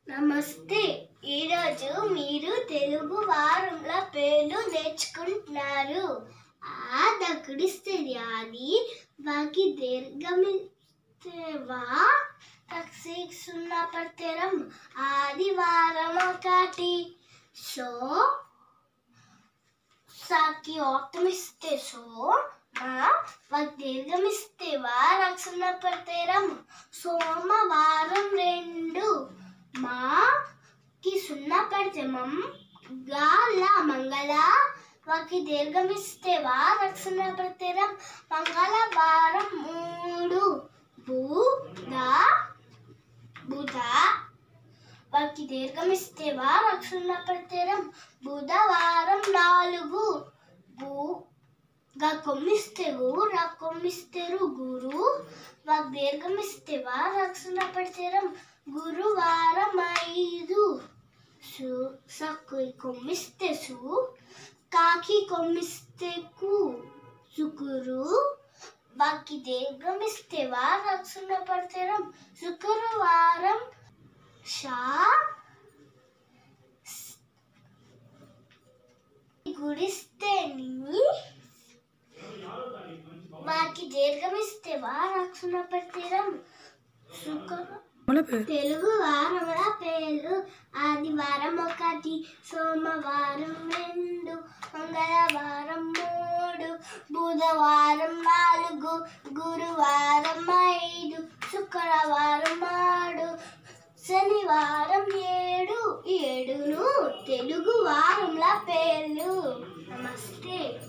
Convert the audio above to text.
నమస్తే ఈరోజు మీరు తెలుగు వారంలో పేర్లు నేర్చుకుంటున్నారు ఆ దకుడిస్తుంది అది వాకి దీర్ఘమిస్తేవా టక్సీ సున్నా పడతేరం ఆదివారం ఒకటి సో సాకి ఆప్తమిస్తే సో మా వాకి దీర్ఘమిస్తేవా రక్షణ పడతేరం సోమవారం రెండు మాకి సున్నా పెడితే మమ్ గాల మంగళ వాకి దీర్ఘమిస్తేవా రక్షణ ప్రతిరం మంగళవారం మూడు బుధ బుధ వాకి దీర్ఘమిస్తేవా రక్షణ ప్రతిరం బుధవారం నాలుగు బు గా కొమ్మిస్తేవు రా కొమ్మిస్తేరు గురు వాక్ దీర్ఘమిస్తేవా రక్షణ ప్రతిరం గురువారం ఐదు సు సక్కు కొమ్మిస్తే సు కాకి కొమ్మిస్తే కు శుకురు వాకి దీర్ఘమిస్తేవా రక్షణ ప్రతిరం శుక్రవారం షా గుడిస్తే నీ వాకి దీర్ఘమిస్తేవా రక్షణ ప్రతిరం శుక్ర తెలుగు వారముల పేర్లు ఆదివారం ఒకటి సోమవారం రెండు మంగళవారం మూడు బుధవారం నాలుగు గురువారం ఐదు శుక్రవారం ఆరు శనివారం ఏడు ఏడును తెలుగు వారంల పేర్లు నమస్తే